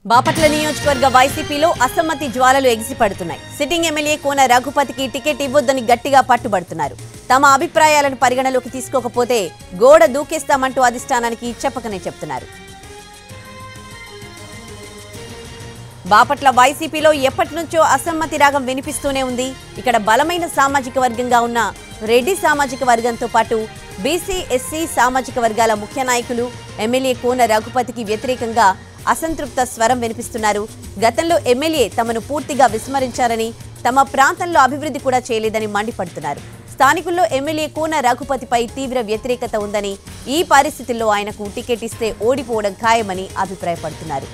బాపట్ల నియోజకవర్గ వైసీపీలో అసమ్మతి జ్వాలలు ఎగిసిపడుతున్నాయి సిట్టింగ్ ఎమ్మెల్యే కోన రఘుపతికి టికెట్ ఇవ్వొద్దని గట్టిగా పట్టుబడుతున్నారు తమ అభిప్రాయాలను పరిగణలోకి తీసుకోకపోతే గోడ దూకేస్తామంటూ అధిష్టానానికి చెప్పకనే చెప్తున్నారు బాపట్ల వైసీపీలో ఎప్పటి నుంచో అసమ్మతి రాగం వినిపిస్తూనే ఉంది ఇక్కడ బలమైన సామాజిక వర్గంగా ఉన్న రెడ్డి సామాజిక వర్గంతో పాటు బీసీ ఎస్సీ సామాజిక వర్గాల ముఖ్య నాయకులు ఎమ్మెల్యే కోన రఘుపతికి వ్యతిరేకంగా అసంతృప్త స్వరం వినిపిస్తున్నారు గతంలో ఎమ్మెల్యే తమను పూర్తిగా విస్మరించారని తమ ప్రాంతంలో అభివృద్ధి కూడా చేయలేదని మండిపడుతున్నారు స్థానికుల్లో ఎమ్మెల్యే కోన రఘుపతిపై తీవ్ర వ్యతిరేకత ఉందని ఈ పరిస్థితుల్లో ఆయనకు టికెట్ ఇస్తే ఓడిపోవడం ఖాయమని అభిప్రాయపడుతున్నారు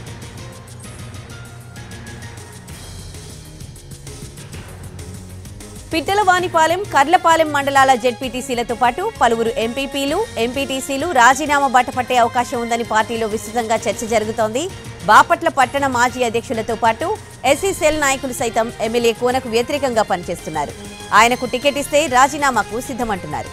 పిట్టలవానిపాలెం కర్లపాలెం మండలాల జెడ్పీటీసీలతో పాటు పలువురు ఎంపీపీలు ఎంపీటీసీలు రాజీనామా బాట పట్టే అవకాశం ఉందని పార్టీలో విస్తృతంగా చర్చ జరుగుతోంది బాపట్ల పట్టణ మాజీ అధ్యక్షులతో పాటు ఎస్సీ సెల్ నాయకులు సైతం ఎమ్మెల్యే కోనకు వ్యతిరేకంగా పనిచేస్తున్నారు ఆయనకు టికెట్ ఇస్తే రాజీనామాకు సిద్ధమంటున్నారు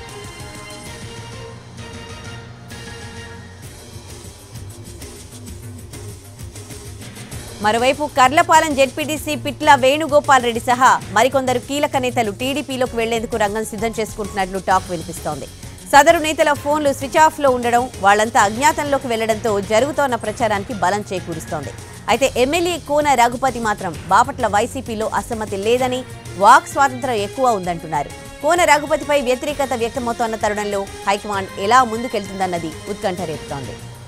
మరోవైపు కర్లపాలెం జెడ్పీటీసీ పిట్ల వేణుగోపాల్ రెడ్డి సహా మరికొందరు కీలక నేతలు టీడీపీలోకి వెళ్లేందుకు రంగం సిద్ధం చేసుకుంటున్నట్లు టాక్ వినిపిస్తోంది సదరు నేతల ఫోన్లు స్విచ్ ఆఫ్ లో ఉండడం వాళ్లంతా అజ్ఞాతంలోకి వెళ్లడంతో జరుగుతోన్న ప్రచారానికి బలం చేకూరుస్తోంది అయితే ఎమ్మెల్యే కోన రఘుపతి మాత్రం బాపట్ల వైసీపీలో అసమ్మతి లేదని వాక్ స్వాతంత్రం ఎక్కువ ఉందంటున్నారు కోన రఘుపతిపై వ్యతిరేకత వ్యక్తమవుతోన్న తరుణంలో హైకమాండ్ ఎలా ముందుకెళ్తుందన్నది ఉత్కంఠ రేపుతోంది